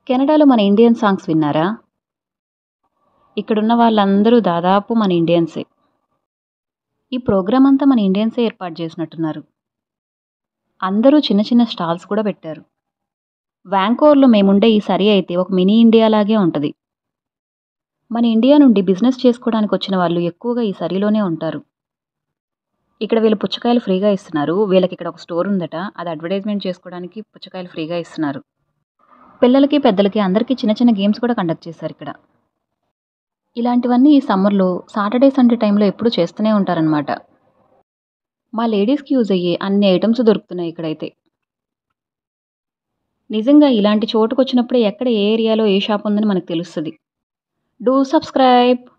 కెనడాలో మన Indian songs విన్నారా ఇక్కడున్న వాళ్ళందరూ దాదాపు మన ఇండియన్సే ఈ ప్రోగ్రామ్ అంతా మన ఇండియన్సే ఏర్పాటు చేసినట్టున్నారు అందరూ చిన్న చిన్న స్టాల్స్ కూడా పెట్టారు వ్యాంకోవర్లో మేముండే ఈ సరి అయితే ఒక మినీ ఇండియా లాగే ఉంటుంది మన ఇండియా నుండి బిజినెస్ చేసుకోవడానికి వచ్చిన వాళ్ళు ఎక్కువగా ఈ సరిలోనే ఉంటారు ఇక్కడ వీళ్ళు పుచ్చకాయలు ఫ్రీగా ఇస్తున్నారు వీళ్ళకి ఇక్కడ ఒక స్టోర్ ఉందట అది అడ్వర్టైజ్మెంట్ చేసుకోవడానికి పుచ్చకాయలు ఫ్రీగా ఇస్తున్నారు పిల్లలకి పెద్దలకి అందరికీ చిన్న చిన్న గేమ్స్ కూడా కండక్ట్ చేశారు ఇక్కడ ఇలాంటివన్నీ ఈ సమ్మర్లో సాటర్డే సండే టైంలో ఎప్పుడు చేస్తూనే ఉంటారనమాట మా లేడీస్కి యూజ్ అయ్యే అన్ని ఐటమ్స్ దొరుకుతున్నాయి ఇక్కడైతే నిజంగా ఇలాంటి చోటుకు వచ్చినప్పుడే ఎక్కడ ఏ ఏరియాలో ఏ షాప్ ఉందని మనకు తెలుస్తుంది డూ సబ్స్క్రైబ్